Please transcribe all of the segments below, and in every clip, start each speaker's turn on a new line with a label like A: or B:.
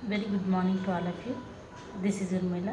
A: very good morning to all of you this is Urmila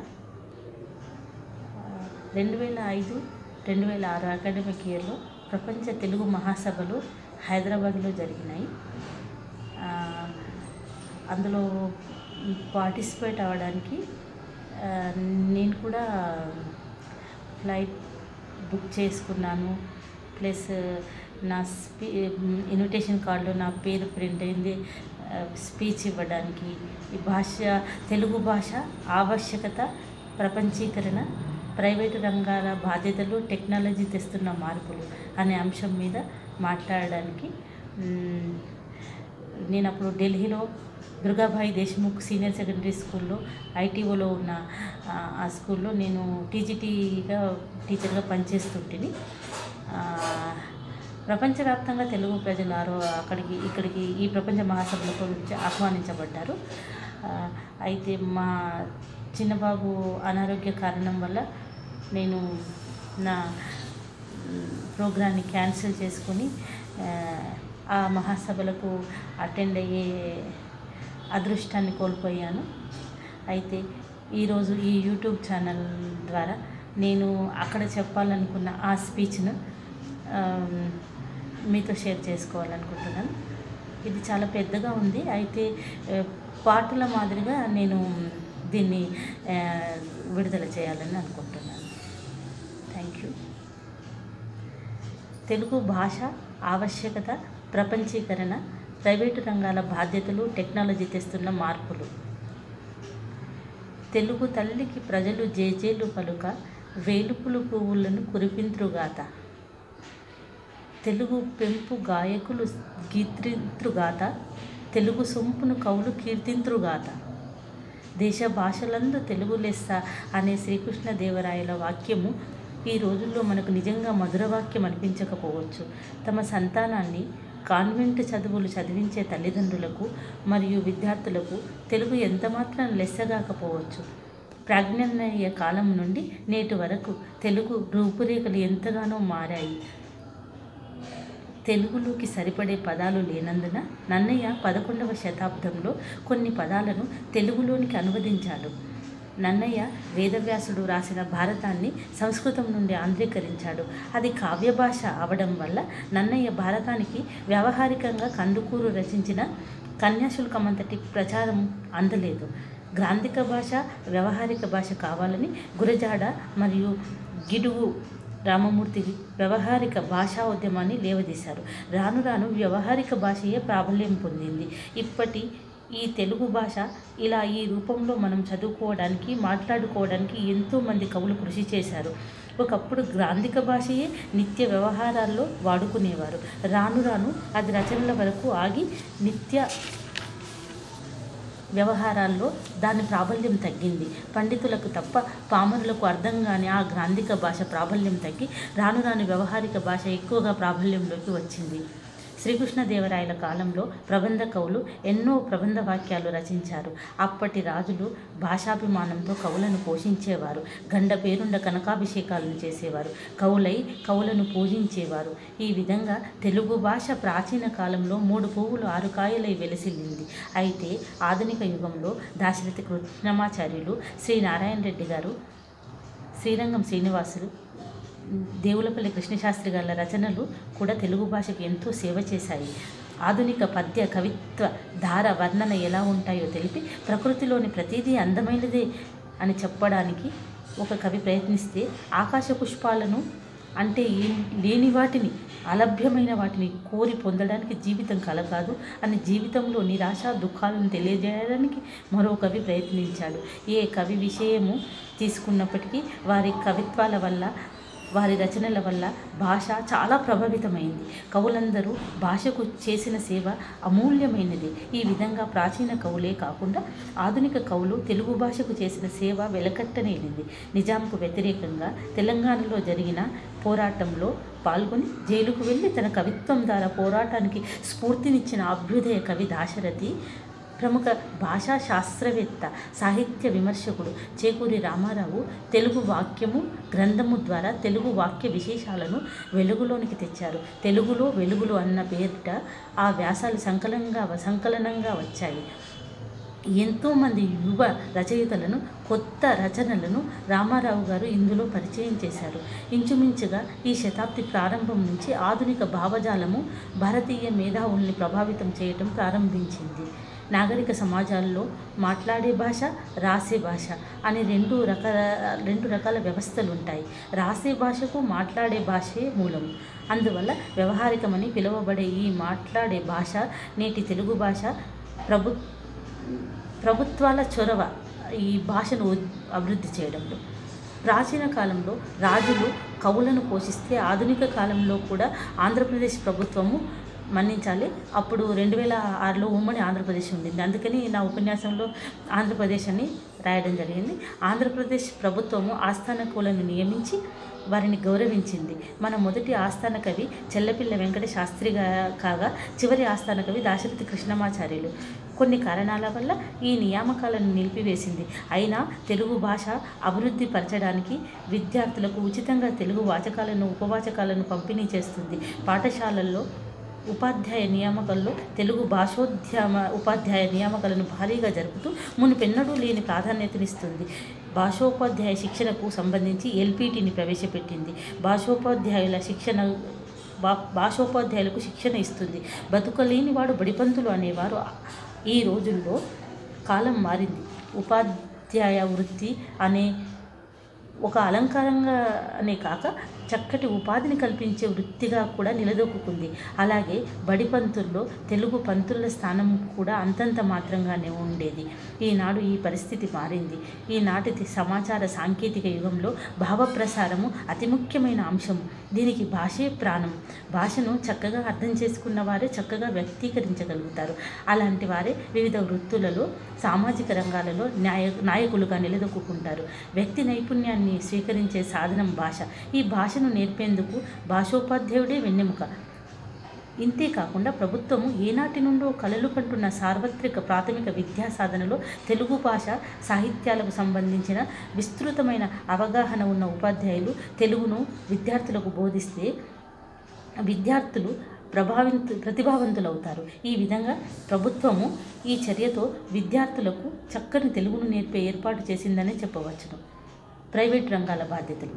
A: రెండు వేల ఐదు రెండు వేల ఆరు అకాడమిక్ ఇయర్లో ప్రపంచ తెలుగు మహాసభలు హైదరాబాద్లో జరిగినాయి ఆ, అందులో పార్టిసిపేట్ అవ్వడానికి ఆ, నేను కూడా ఫ్లైట్ బుక్ చేసుకున్నాను ప్లస్ నా స్పీ ఇన్విటేషన్ కార్డులో నా పేరు ప్రింట్ అయింది స్పీచ్ ఇవ్వడానికి ఈ భాష తెలుగు భాష ఆవశ్యకత ప్రపంచీకరణ ప్రైవేటు రంగాల బాధ్యతలు టెక్నాలజీ తెస్తున్న మార్పులు అనే అంశం మీద మాట్లాడడానికి మ్, నేను అప్పుడు ఢిల్లీలో దుర్గాభాయ్ దేశ్ముఖ్ సీనియర్ సెకండరీ స్కూల్లో ఐటీఓలో ఉన్న ఆ, ఆ స్కూల్లో నేను టీజీటీగా టీచర్గా పనిచేస్తుంటిని ఆ, ప్రపంచవ్యాప్తంగా తెలుగు ప్రజలు ఆరో అక్కడికి ఇక్కడికి ఈ ప్రపంచ మహాసభలకు ఆహ్వానించబడ్డారు ఆ, అయితే మా చిన్నబాబు అనారోగ్య కారణం వల్ల నేను నా ప్రోగ్రాన్ని క్యాన్సిల్ చేసుకొని ఆ, ఆ మహాసభలకు అటెండ్ అయ్యే అదృష్టాన్ని కోల్పోయాను అయితే ఈరోజు ఈ యూట్యూబ్ ఛానల్ ద్వారా నేను అక్కడ చెప్పాలనుకున్న ఆ స్పీచ్ను ఆ, మీతో షేర్ చేసుకోవాలనుకుంటున్నాను ఇది చాలా పెద్దగా ఉంది అయితే ఆ, పాటల మాదిరిగా నేను దీన్ని ఆ, విడుదల చేయాలని అనుకుంటున్నాను థ్యాంక్ యూ తెలుగు భాష ఆవశ్యకత ప్రపంచీకరణ ప్రైవేటు రంగాల బాధ్యతలు టెక్నాలజీ తెస్తున్న మార్పులు తెలుగు తల్లికి ప్రజలు జేజేలు పలుక వేలుపులు పువ్వులను కురిపింత్రుగాత తెలుగు పెంపు గాయకులు గీత్రింత్రుగాత తెలుగు సొంపును కవులు కీర్తింత్రుగాత దేశ భాషలందు తెలుగు లెస్స అనే శ్రీకృష్ణదేవరాయల వాక్యము ఈ రోజుల్లో మనకు నిజంగా మధుర వాక్యం అనిపించకపోవచ్చు తమ సంతానాన్ని కాన్వెంట్ చదువులు చదివించే తల్లిదండ్రులకు మరియు విద్యార్థులకు తెలుగు ఎంతమాత్రం లెస్సగాకపోవచ్చు ప్రాజ్ఞాన్య కాలం నుండి నేటి వరకు తెలుగు రూపురేఖలు ఎంతగానో మారాయి తెలుగులోకి సరిపడే పదాలు లేనందున నన్నయ్య పదకొండవ శతాబ్దంలో కొన్ని పదాలను తెలుగులోనికి అనువదించాడు నన్నయ్య వేదవ్యాసుడు రాసిన భారతాన్ని సంస్కృతం నుండి ఆంధ్రీకరించాడు అది కావ్య భాష అవడం వల్ల నన్నయ్య భారతానికి వ్యావహారికంగా కందుకూరు రచించిన కన్యాశుల్కమంతటి ప్రచారం అందలేదు గ్రాంధిక భాష వ్యవహారిక భాష కావాలని గురజాడ మరియు గిడుగు రామమూర్తి వ్యవహారిక భాషా ఉద్యమాన్ని లేవదీశారు రాను రాను వ్యవహారిక భాషయే ప్రాబల్యం పొందింది ఇప్పటి ఈ తెలుగు భాష ఇలా ఈ రూపంలో మనం చదువుకోవడానికి మాట్లాడుకోవడానికి ఎంతోమంది కవులు కృషి చేశారు ఒకప్పుడు గ్రాంధిక భాషయే నిత్య వ్యవహారాల్లో వాడుకునేవారు రాను రాను అది రచనల వరకు ఆగి నిత్య వ్యవహారాల్లో దాని ప్రాబల్యం తగ్గింది పండితులకు తప్ప పామరులకు అర్థం కాని ఆ గ్రాంధిక భాష ప్రాబల్యం తగ్గి రాను రాను వ్యవహారిక భాష ఎక్కువగా ప్రాబల్యంలోకి వచ్చింది శ్రీకృష్ణదేవరాయల కాలంలో ప్రబంధ కవులు ఎన్నో ప్రబంధ వాక్యాలు రచించారు అప్పటి రాజులు భాషాభిమానంతో కవులను పోషించేవారు గండ పేరుండ కనకాభిషేకాలను చేసేవారు కవులై కవులను పూజించేవారు ఈ విధంగా తెలుగు భాష ప్రాచీన కాలంలో మూడు పువ్వులు ఆరు కాయలై వెలిసిల్లింది అయితే ఆధునిక యుగంలో దాశరథి కృష్ణమాచార్యులు శ్రీ నారాయణ రెడ్డి గారు శ్రీరంగం శ్రీనివాసులు దేవులపల్లి కృష్ణశాస్త్రి గారి రచనలు కూడా తెలుగు భాషకు ఎంతో సేవ చేశాయి ఆధునిక పద్య కవిత్వ ధార వర్ణన ఎలా ఉంటాయో తెలిపి ప్రకృతిలోని ప్రతిదీ అందమైనదే అని చెప్పడానికి ఒక కవి ప్రయత్నిస్తే ఆకాశ పుష్పాలను అంటే ఏం లేని వాటిని అలభ్యమైన వాటిని కోరి పొందడానికి జీవితం కలకాదు అని జీవితంలో నిరాశ దుఃఖాలను తెలియజేయడానికి మరో కవి ప్రయత్నించాడు ఏ కవి విషయము తీసుకున్నప్పటికీ వారి కవిత్వాల వల్ల వారి రచనల వల్ల భాష చాలా ప్రభావితమైంది కవులందరూ భాషకు చేసిన సేవ అమూల్యమైనది ఈ విధంగా ప్రాచీన కవులే కాకుండా ఆధునిక కవులు తెలుగు భాషకు చేసిన సేవ వెలకట్టనేనిది నిజాంకు వ్యతిరేకంగా తెలంగాణలో జరిగిన పోరాటంలో పాల్గొని జైలుకు వెళ్ళి తన కవిత్వం ద్వారా పోరాటానికి స్ఫూర్తినిచ్చిన అభ్యుదయ కవి దాశరథి ప్రముఖ భాషా శాస్త్రవేత్త సాహిత్య విమర్శకుడు చేకూరి రామారావు తెలుగు వాక్యము గ్రంథము ద్వారా తెలుగు వాక్య విశేషాలను వెలుగులోనికి తెచ్చారు తెలుగులో వెలుగులు అన్న పేరిట ఆ వ్యాసాలు సంకలంగా సంకలనంగా వచ్చాయి ఎంతోమంది యువ రచయితలను కొత్త రచనలను రామారావు గారు ఇందులో పరిచయం చేశారు ఇంచుమించుగా ఈ శతాబ్ది ప్రారంభం నుంచి ఆధునిక భావజాలము భారతీయ మేధావుల్ని ప్రభావితం చేయటం ప్రారంభించింది నాగరిక సమాజాల్లో మాట్లాడే భాష రాసే భాష అనే రెండు రకాల రెండు రకాల వ్యవస్థలు ఉంటాయి రాసే భాషకు మాట్లాడే భాషే మూలం అందువల్ల వ్యవహారికమని పిలువబడే ఈ మాట్లాడే భాష నేటి తెలుగు భాష ప్రభు ప్రభుత్వాల చొరవ ఈ భాషను ఉద్- అభివృద్ధి చేయడంలో ప్రాచీన కాలంలో రాజులు కవులను పోషిస్తే ఆధునిక కాలంలో కూడా ఆంధ్రప్రదేశ్ ప్రభుత్వము మన్నించాలి అప్పుడు రెండు వేల ఆరులో ఉమ్మడి ఆంధ్రప్రదేశ్ ఉండింది అందుకని నా ఉపన్యాసంలో ఆంధ్రప్రదేశ్ అని రాయడం జరిగింది ఆంధ్రప్రదేశ్ ప్రభుత్వము ఆస్థాన కవులను నియమించి వారిని గౌరవించింది మన మొదటి ఆస్థాన కవి చెల్లపిల్ల వెంకట శాస్త్రిగా కాగా చివరి ఆస్థాన కవి దాశరథి కృష్ణమాచార్యులు కొన్ని కారణాల వల్ల ఈ నియామకాలను నిలిపివేసింది అయినా తెలుగు భాష అభివృద్ధి పరచడానికి విద్యార్థులకు ఉచితంగా తెలుగు వాచకాలను ఉపవాచకాలను పంపిణీ చేస్తుంది పాఠశాలల్లో ఉపాధ్యాయ నియామకాల్లో తెలుగు భాషోద్యమ ఉపాధ్యాయ నియామకాలను భారీగా జరుపుతూ మునుపెన్నడూ లేని ప్రాధాన్యతనిస్తుంది భాషోపాధ్యాయ శిక్షణకు సంబంధించి ఎల్పిటిని ప్రవేశపెట్టింది భాషోపాధ్యాయుల శిక్షణ భా భాషోపాధ్యాయులకు శిక్షణ ఇస్తుంది బతుకలేని వాడు బడిపంతులు అనేవారు ఈ రోజుల్లో కాలం మారింది ఉపాధ్యాయ వృత్తి అనే ఒక అలంకారంగా అనే కాక చక్కటి ఉపాధిని కల్పించే వృత్తిగా కూడా నిలదొక్కుంది అలాగే బడి పంతుల్లో తెలుగు పంతుల స్థానం కూడా అంతంత మాత్రంగానే ఉండేది ఈనాడు ఈ పరిస్థితి మారింది ఈనాటి సమాచార సాంకేతిక యుగంలో భావప్రసారము అతి ముఖ్యమైన అంశం దీనికి భాషే ప్రాణం భాషను చక్కగా అర్థం చేసుకున్న వారే చక్కగా వ్యక్తీకరించగలుగుతారు అలాంటి వారే వివిధ వృత్తులలో సామాజిక రంగాలలో న్యాయ నాయకులుగా నిలదొక్కుంటారు వ్యక్తి నైపుణ్యాన్ని స్వీకరించే సాధనం భాష ఈ భాషను నేర్పేందుకు భాషోపాధ్యాయుడే వెన్నెముక ఇంతే కాకుండా ప్రభుత్వము ఏనాటి నుండో కలలు కంటున్న సార్వత్రిక ప్రాథమిక విద్యా సాధనలో తెలుగు భాష సాహిత్యాలకు సంబంధించిన విస్తృతమైన అవగాహన ఉన్న ఉపాధ్యాయులు తెలుగును విద్యార్థులకు బోధిస్తే విద్యార్థులు ప్రభావిత ప్రతిభావంతులవుతారు ఈ విధంగా ప్రభుత్వము ఈ చర్యతో విద్యార్థులకు చక్కని తెలుగును నేర్పే ఏర్పాటు చేసిందనే చెప్పవచ్చును ప్రైవేట్ రంగాల బాధ్యతలు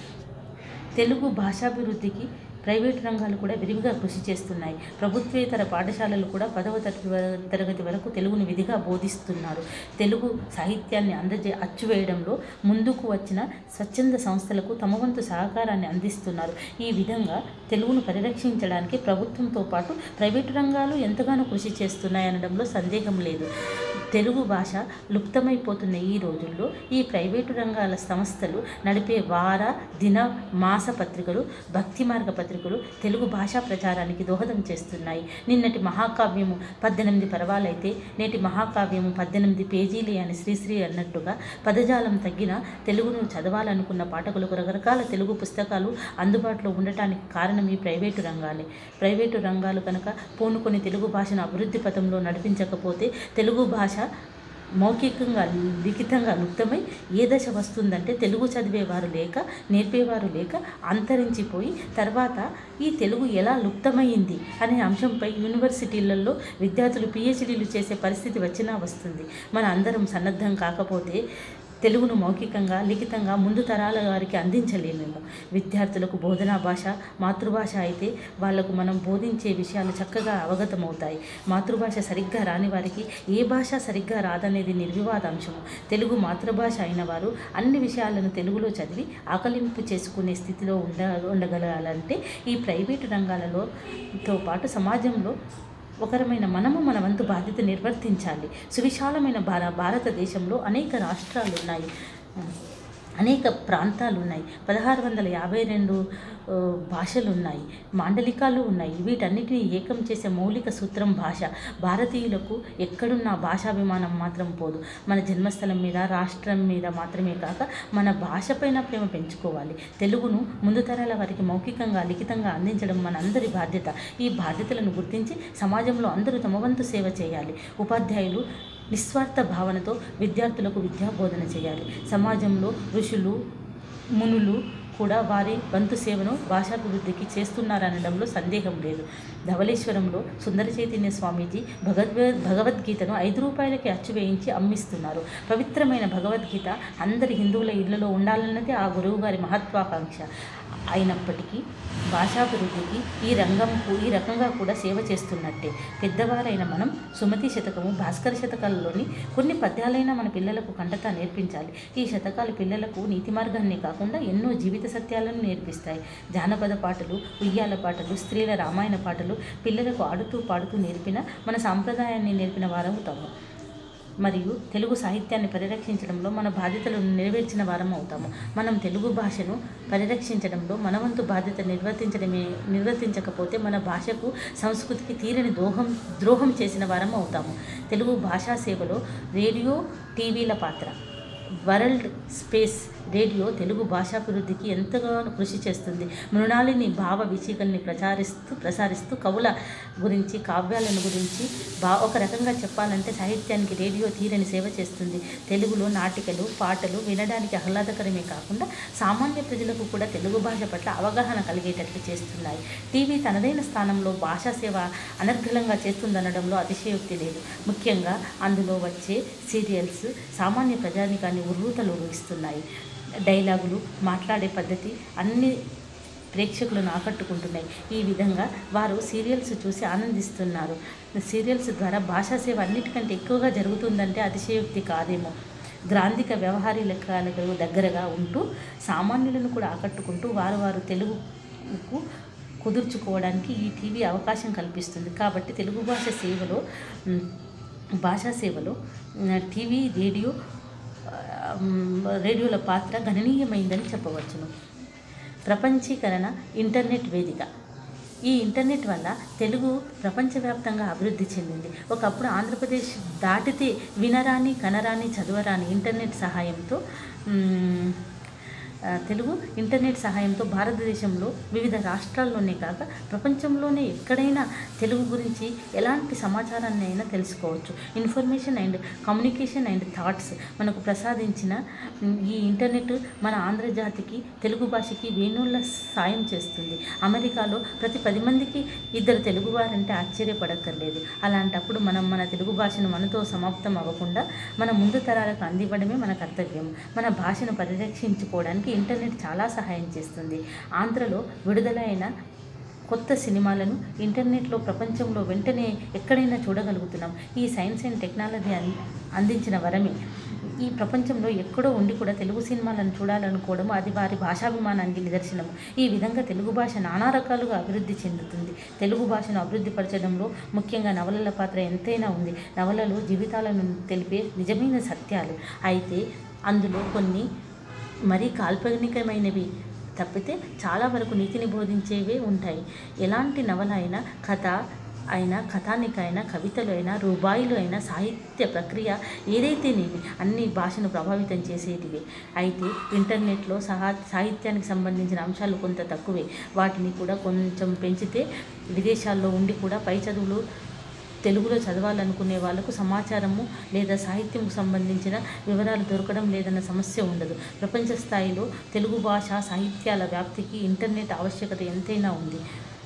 A: తెలుగు భాషాభివృద్ధికి ప్రైవేట్ రంగాలు కూడా విరివిగా కృషి చేస్తున్నాయి ప్రభుత్వేతర పాఠశాలలు కూడా పదవ తరగతి వ- తరగతి వరకు తెలుగును విధిగా బోధిస్తున్నారు తెలుగు సాహిత్యాన్ని అందజే అచ్చువేయడంలో ముందుకు వచ్చిన స్వచ్ఛంద సంస్థలకు తమ వంతు సహకారాన్ని అందిస్తున్నారు ఈ విధంగా తెలుగును పరిరక్షించడానికి ప్రభుత్వంతో పాటు ప్రైవేటు రంగాలు ఎంతగానో కృషి చేస్తున్నాయనడంలో సందేహం లేదు తెలుగు భాష లుప్తమైపోతున్న ఈ రోజుల్లో ఈ ప్రైవేటు రంగాల సంస్థలు నడిపే వార దిన మాస పత్రికలు భక్తి మార్గ పత్రికలు తెలుగు భాషా ప్రచారానికి దోహదం చేస్తున్నాయి నిన్నటి మహాకావ్యము పద్దెనిమిది పర్వాలైతే నేటి మహాకావ్యము పద్దెనిమిది పేజీలే అని శ్రీశ్రీ అన్నట్టుగా పదజాలం తగ్గిన తెలుగును చదవాలనుకున్న పాఠకులకు రకరకాల తెలుగు పుస్తకాలు అందుబాటులో ఉండటానికి కారణం ఈ ప్రైవేటు రంగాలే ప్రైవేటు రంగాలు కనుక పూనుకొని తెలుగు భాషను అభివృద్ధి పథంలో నడిపించకపోతే తెలుగు భాష మౌఖికంగా లిఖితంగా లుప్తమై ఏ దశ వస్తుందంటే తెలుగు చదివేవారు లేక నేర్పేవారు లేక అంతరించిపోయి తర్వాత ఈ తెలుగు ఎలా లుప్తమైంది అనే అంశంపై యూనివర్సిటీలలో విద్యార్థులు పిహెచ్డీలు చేసే పరిస్థితి వచ్చినా వస్తుంది మన అందరం సన్నద్ధం కాకపోతే తెలుగును మౌఖికంగా లిఖితంగా ముందు తరాల వారికి అందించలేమేమో విద్యార్థులకు బోధనా భాష మాతృభాష అయితే వాళ్లకు మనం బోధించే విషయాలు చక్కగా అవగతమవుతాయి మాతృభాష సరిగ్గా రాని వారికి ఏ భాష సరిగ్గా రాదనేది నిర్వివాదాంశము తెలుగు మాతృభాష అయిన వారు అన్ని విషయాలను తెలుగులో చదివి ఆకలింపు చేసుకునే స్థితిలో ఉండ ఉండగలగాలంటే ఈ ప్రైవేటు రంగాలలో తో పాటు సమాజంలో ఒకరమైన మనము మన వంతు బాధ్యత నిర్వర్తించాలి సువిశాలమైన భార భారతదేశంలో అనేక రాష్ట్రాలు ఉన్నాయి అనేక ప్రాంతాలు ఉన్నాయి పదహారు వందల యాభై రెండు ఆ, భాషలు ఉన్నాయి మాండలికాలు ఉన్నాయి వీటన్నిటిని ఏకం చేసే మౌలిక సూత్రం భాష భారతీయులకు ఎక్కడున్న భాషాభిమానం మాత్రం పోదు మన జన్మస్థలం మీద రాష్ట్రం మీద మాత్రమే కాక మన భాష పైన ప్రేమ పెంచుకోవాలి తెలుగును ముందు తరాల వారికి మౌఖికంగా లిఖితంగా అందించడం మనందరి బాధ్యత ఈ బాధ్యతలను గుర్తించి సమాజంలో అందరూ తమ వంతు సేవ చేయాలి ఉపాధ్యాయులు నిస్వార్థ భావనతో విద్యార్థులకు విద్యాబోధన చేయాలి సమాజంలో ఋషులు మునులు కూడా వారి వంతు సేవను భాషాభివృద్ధికి చేస్తున్నారనడంలో సందేహం లేదు ధవళేశ్వరంలో సుందర చైతన్య స్వామీజీ భగవద్గ భగవద్గీతను ఐదు రూపాయలకి అచ్చు వేయించి అమ్మిస్తున్నారు పవిత్రమైన భగవద్గీత అందరి హిందువుల ఇళ్లలో ఉండాలన్నది ఆ గురువు గారి మహత్వాకాంక్ష అయినప్పటికీ భాషాభివృద్ధికి ఈ రంగంకు ఈ రకంగా కూడా సేవ చేస్తున్నట్టే పెద్దవారైన మనం సుమతి శతకము భాస్కర శతకాలలోని కొన్ని పద్యాలైనా మన పిల్లలకు కంటతా నేర్పించాలి ఈ శతకాలు పిల్లలకు నీతి మార్గాన్ని కాకుండా ఎన్నో జీవిత సత్యాలను నేర్పిస్తాయి జానపద పాటలు ఉయ్యాల పాటలు స్త్రీల రామాయణ పాటలు పిల్లలకు ఆడుతూ పాడుతూ నేర్పిన మన సాంప్రదాయాన్ని నేర్పిన వారవుతాము మరియు తెలుగు సాహిత్యాన్ని పరిరక్షించడంలో మన బాధ్యతలను నెరవేర్చిన వారం అవుతాము మనం తెలుగు భాషను పరిరక్షించడంలో మన వంతు బాధ్యత నిర్వర్తించడమే నిర్వర్తించకపోతే మన భాషకు సంస్కృతికి తీరని ద్రోహం ద్రోహం చేసిన వారం అవుతాము తెలుగు భాషా సేవలో రేడియో టీవీల పాత్ర వరల్డ్ స్పేస్ రేడియో తెలుగు భాషాభివృద్ధికి ఎంతగానో కృషి చేస్తుంది మృణాలిని భావ విచీకల్ని ప్రచారిస్తూ ప్రసారిస్తూ కవుల గురించి కావ్యాలను గురించి బా ఒక రకంగా చెప్పాలంటే సాహిత్యానికి రేడియో తీరని సేవ చేస్తుంది తెలుగులో నాటికలు పాటలు వినడానికి ఆహ్లాదకరమే కాకుండా సామాన్య ప్రజలకు కూడా తెలుగు భాష పట్ల అవగాహన కలిగేటట్లు చేస్తున్నాయి టీవీ తనదైన స్థానంలో భాషా సేవ అనర్గళంగా చేస్తుందనడంలో అతిశయోక్తి లేదు ముఖ్యంగా అందులో వచ్చే సీరియల్స్ సామాన్య ప్రజానికాన్ని ఉర్రూతలు ఊగిస్తున్నాయి డైలాగులు మాట్లాడే పద్ధతి అన్ని ప్రేక్షకులను ఆకట్టుకుంటున్నాయి ఈ విధంగా వారు సీరియల్స్ చూసి ఆనందిస్తున్నారు సీరియల్స్ ద్వారా భాషా సేవ అన్నిటికంటే ఎక్కువగా జరుగుతుందంటే అతిశయోక్తి కాదేమో గ్రాంధిక వ్యవహారాలకు దగ్గరగా ఉంటూ సామాన్యులను కూడా ఆకట్టుకుంటూ వారు వారు తెలుగుకు కుదుర్చుకోవడానికి ఈ టీవీ అవకాశం కల్పిస్తుంది కాబట్టి తెలుగు భాష సేవలో మ్, భాషా సేవలో మ్, టీవీ రేడియో ఆ, మ్, రేడియోల పాత్ర గణనీయమైందని చెప్పవచ్చును ప్రపంచీకరణ ఇంటర్నెట్ వేదిక ఈ ఇంటర్నెట్ వల్ల తెలుగు ప్రపంచవ్యాప్తంగా అభివృద్ధి చెందింది ఒకప్పుడు ఆంధ్రప్రదేశ్ దాటితే వినరాని కనరాని చదవరాని ఇంటర్నెట్ సహాయంతో మ్, ఆ, తెలుగు ఇంటర్నెట్ సహాయంతో భారతదేశంలో వివిధ రాష్ట్రాల్లోనే కాక ప్రపంచంలోనే ఎక్కడైనా తెలుగు గురించి ఎలాంటి సమాచారాన్ని అయినా తెలుసుకోవచ్చు information and communication and thoughts మనకు ప్రసాదించిన మ్, ఈ ఇంటర్నెట్ మన ఆంధ్రజాతికి తెలుగు భాషకి వేణుళ్ళ సాయం చేస్తుంది అమెరికాలో ప్రతి పది మందికి ఇద్దరు తెలుగువారంటే ఆశ్చర్యపడక్కర్లేదు అలాంటప్పుడు మనం మన తెలుగు భాషను మనతో సమాప్తం అవ్వకుండా మన ముందు తరాలకు అందివ్వడమే మన కర్తవ్యం మన భాషను పరిరక్షించుకోవడానికి ఇంటర్నెట్ చాలా సహాయం చేస్తుంది ఆంధ్రలో విడుదలైన కొత్త సినిమాలను ఇంటర్నెట్లో ప్రపంచంలో వెంటనే ఎక్కడైనా చూడగలుగుతున్నాం ఈ సైన్స్ అండ్ టెక్నాలజీ అన్- అందించిన వరమే ఈ ప్రపంచంలో ఎక్కడో ఉండి కూడా తెలుగు సినిమాలను చూడాలనుకోవడం అది వారి భాషాభిమానానికి నిదర్శనం ఈ విధంగా తెలుగు భాష నానా రకాలుగా అభివృద్ధి చెందుతుంది తెలుగు భాషను అభివృద్ధి పరచడంలో ముఖ్యంగా నవలల పాత్ర ఎంతైనా ఉంది నవలలు జీవితాలను తెలిపే నిజమైన సత్యాలు అయితే అందులో కొన్ని మరీ కాల్పనికమైనవి తప్పితే చాలా వరకు నీతిని బోధించేవే ఉంటాయి ఎలాంటి నవల అయినా కథ అయినా కథానిక అయినా కవితలు అయినా రూబాయిలు అయినా సాహిత్య ప్రక్రియ ఏదైతేనేమి అన్ని భాషను ప్రభావితం చేసేటివే అయితే ఇంటర్నెట్లో సహా సాహిత్యానికి సంబంధించిన అంశాలు కొంత తక్కువే వాటిని కూడా కొంచెం పెంచితే విదేశాల్లో ఉండి కూడా పై చదువులు తెలుగులో చదవాలనుకునే వాళ్ళకు సమాచారము లేదా సాహిత్యంకు సంబంధించిన వివరాలు దొరకడం లేదన్న సమస్య ఉండదు ప్రపంచ స్థాయిలో తెలుగు భాష సాహిత్యాల వ్యాప్తికి ఇంటర్నెట్ ఆవశ్యకత ఎంతైనా ఉంది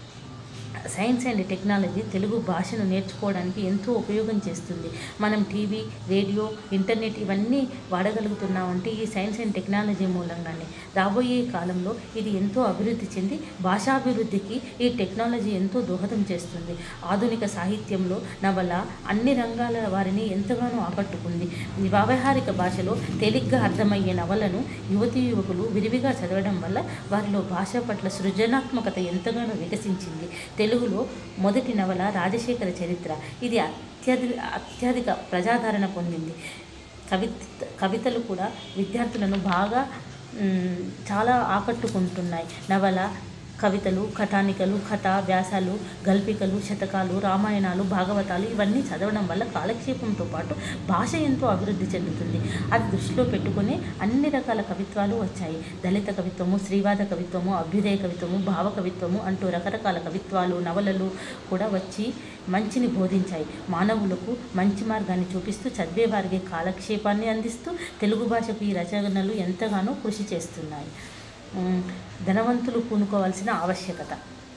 A: సైన్స్ అండ్ టెక్నాలజీ తెలుగు భాషను నేర్చుకోవడానికి ఎంతో ఉపయోగం చేస్తుంది మనం టీవీ రేడియో ఇంటర్నెట్ ఇవన్నీ వాడగలుగుతున్నామంటే ఈ సైన్స్ అండ్ టెక్నాలజీ మూలంగానే రాబోయే కాలంలో ఇది ఎంతో అభివృద్ధి చెంది భాషాభివృద్ధికి ఈ టెక్నాలజీ ఎంతో దోహదం చేస్తుంది ఆధునిక సాహిత్యంలో నవల అన్ని రంగాల వారిని ఎంతగానో ఆకట్టుకుంది ఈ వ్యావహారిక భాషలో తేలిగ్గా అర్థమయ్యే నవలను యువతీ యువకులు విరివిగా చదవడం వల్ల వారిలో భాష పట్ల సృజనాత్మకత ఎంతగానో వికసించింది తెలుగులో మొదటి నవల రాజశేఖర చరిత్ర ఇది అత్యధి అత్యధిక ప్రజాదరణ పొందింది కవి కవితలు కూడా విద్యార్థులను బాగా మ్, చాలా ఆకట్టుకుంటున్నాయి నవల కవితలు కథానికలు కథ వ్యాసాలు గల్పికలు శతకాలు రామాయణాలు భాగవతాలు ఇవన్నీ చదవడం వల్ల కాలక్షేపంతో పాటు భాష ఎంతో అభివృద్ధి చెందుతుంది అది దృష్టిలో పెట్టుకుని అన్ని రకాల కవిత్వాలు వచ్చాయి దళిత కవిత్వము శ్రీవాద కవిత్వము అభ్యుదయ కవిత్వము భావ కవిత్వము అంటూ రకరకాల కవిత్వాలు నవలలు కూడా వచ్చి మంచిని బోధించాయి మానవులకు మంచి మార్గాన్ని చూపిస్తూ చదివే వారికి కాలక్షేపాన్ని అందిస్తూ తెలుగు భాషకు ఈ రచనలు ఎంతగానో కృషి చేస్తున్నాయి ఉమ్, ధనవంతులు పూనుకోవాల్సిన ఆవశ్యకత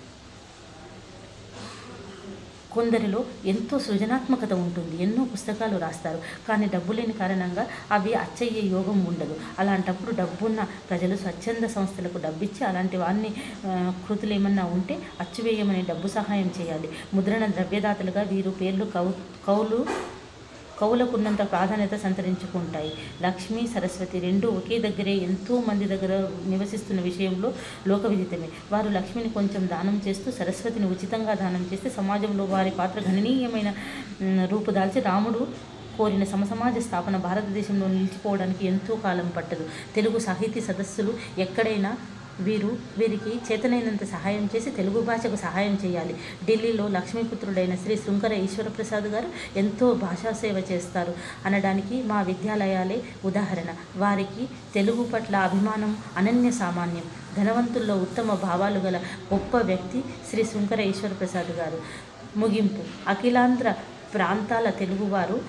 A: కొందరిలో ఎంతో సృజనాత్మకత ఉంటుంది ఎన్నో పుస్తకాలు రాస్తారు కానీ డబ్బు లేని కారణంగా అవి అచ్చయ్యే యోగం ఉండదు అలాంటప్పుడు డబ్బున్న ప్రజలు స్వచ్ఛంద సంస్థలకు డబ్బిచ్చి అలాంటి వారిని ఆ, కృతులు ఏమన్నా ఉంటే అచ్చువేయమని డబ్బు సహాయం చేయాలి ముద్రణ ద్రవ్యదాతలుగా వీరు పేర్లు కౌ కౌలు కవులకున్నంత ప్రాధాన్యత సంతరించుకుంటాయి లక్ష్మి సరస్వతి రెండు ఒకే దగ్గరే ఎంతో మంది దగ్గర నివసిస్తున్న విషయంలో లోక విదితమే వారు లక్ష్మిని కొంచెం దానం చేస్తూ సరస్వతిని ఉచితంగా దానం చేస్తే సమాజంలో వారి పాత్ర గణనీయమైన మ్, రూపుదాల్చి రాముడు కోరిన సమసమాజ స్థాపన భారతదేశంలో నిలిచిపోవడానికి ఎంతో కాలం పట్టదు తెలుగు సాహితీ సదస్సులు ఎక్కడైనా వీరు వీరికి చేతనైనంత సహాయం చేసి తెలుగు భాషకు సహాయం చేయాలి ఢిల్లీలో లక్ష్మీపుత్రుడైన శ్రీ శృంకర ఈశ్వరప్రసాద్ గారు ఎంతో భాషా సేవ చేస్తారు అనడానికి మా విద్యాలయాలే ఉదాహరణ వారికి తెలుగు పట్ల అభిమానం అనన్య సామాన్యం ధనవంతుల్లో ఉత్తమ భావాలు గల గొప్ప వ్యక్తి శ్రీ శృంకర ఈశ్వరప్రసాద్ గారు ముగింపు అఖిలాంధ్ర ప్రాంతాల తెలుగువారు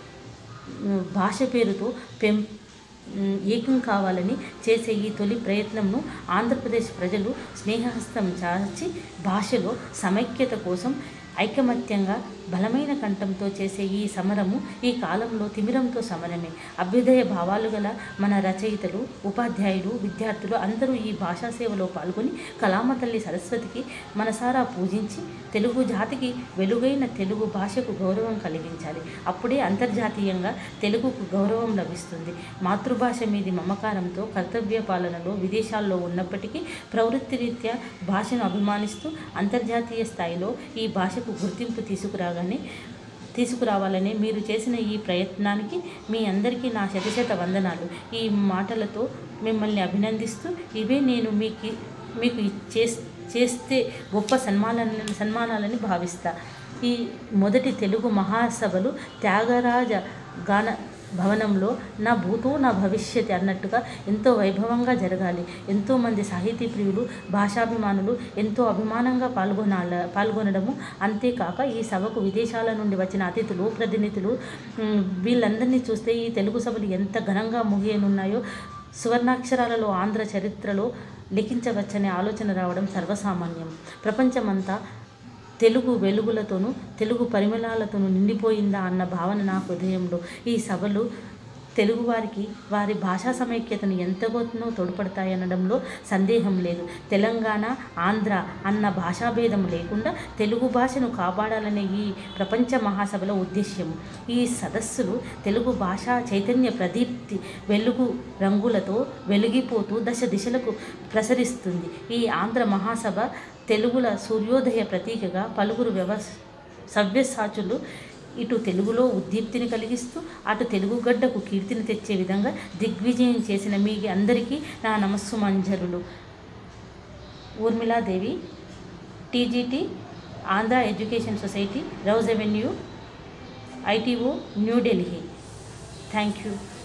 A: ఉమ్, భాష పేరుతో పెం ఉమ్, ఏకం కావాలని చేసే ఈ తొలి ప్రయత్నంను ఆంధ్రప్రదేశ్ ప్రజలు స్నేహహస్తం చాచి భాషలో సమైక్యత కోసం ఐకమత్యంగా బలమైన కంఠంతో చేసే ఈ సమరము ఈ కాలంలో తిమిరంతో సమరమే అభ్యుదయ భావాలు గల మన రచయితలు ఉపాధ్యాయులు విద్యార్థులు అందరూ ఈ భాషా సేవలో పాల్గొని కలామ తల్లి సరస్వతికి మనసారా పూజించి తెలుగు జాతికి వెలుగైన తెలుగు భాషకు గౌరవం కలిగించాలి అప్పుడే అంతర్జాతీయంగా తెలుగుకు గౌరవం లభిస్తుంది మాతృభాష మీది మమకారంతో కర్తవ్య పాలనలో విదేశాల్లో ఉన్నప్పటికీ ప్రవృత్తి రీత్యా భాషను అభిమానిస్తూ అంతర్జాతీయ స్థాయిలో ఈ భాషకు గుర్తింపు తీసుకురాగానే తీసుకురావాలని మీరు చేసిన ఈ ప్రయత్నానికి మీ అందరికీ నా శతశత వందనాలు ఈ మాటలతో మిమ్మల్ని అభినందిస్తూ ఇవే నేను మీకు మీకు చేస్ చేస్తే గొప్ప సన్మానాలని సన్మానాలని భావిస్తా ఈ మొదటి తెలుగు మహాసభలు త్యాగరాజ గాన భవనంలో నా భూతో నా భవిష్యత్ అన్నట్టుగా ఎంతో వైభవంగా జరగాలి ఎంతోమంది సాహితీ ప్రియులు భాషాభిమానులు ఎంతో అభిమానంగా పాల్గొనాల పాల్గొనడము అంతేకాక ఈ సభకు విదేశాల నుండి వచ్చిన అతిథులు ప్రతినిధులు ఉమ్, వీళ్ళందరినీ చూస్తే ఈ తెలుగు సభలు ఎంత ఘనంగా ముగియనున్నాయో సువర్ణాక్షరాలలో ఆంధ్ర చరిత్రలో లిఖించవచ్చనే ఆలోచన రావడం సర్వసామాన్యం ప్రపంచమంతా తెలుగు వెలుగులతోనూ తెలుగు పరిమళాలతోనూ నిండిపోయిందా అన్న భావన నా హృదయంలో ఈ సభలు తెలుగువారికి వారి భాషా సమైక్యతను ఎంతగానో తోడ్పడతాయనడంలో సందేహం లేదు తెలంగాణ ఆంధ్ర అన్న భాషాభేదం లేకుండా తెలుగు భాషను కాపాడాలనే ఈ ప్రపంచ మహాసభల ఉద్దేశ్యం ఈ సదస్సులు తెలుగు భాషా చైతన్య ప్రదీప్తి వెలుగు రంగులతో వెలిగిపోతూ దశ దిశలకు ప్రసరిస్తుంది ఈ ఆంధ్ర మహాసభ తెలుగుల సూర్యోదయ ప్రతీకగా పలువురు వ్యవ సవ్యసాచులు ఇటు తెలుగులో ఉద్దీప్తిని కలిగిస్తూ అటు తెలుగు గడ్డకు కీర్తిని తెచ్చే విధంగా దిగ్విజయం చేసిన మీ అందరికీ నా నమస్సు మంజరులు Urmila Devi TGT Andhra education society Rouse avenue ITO New Delhi thank you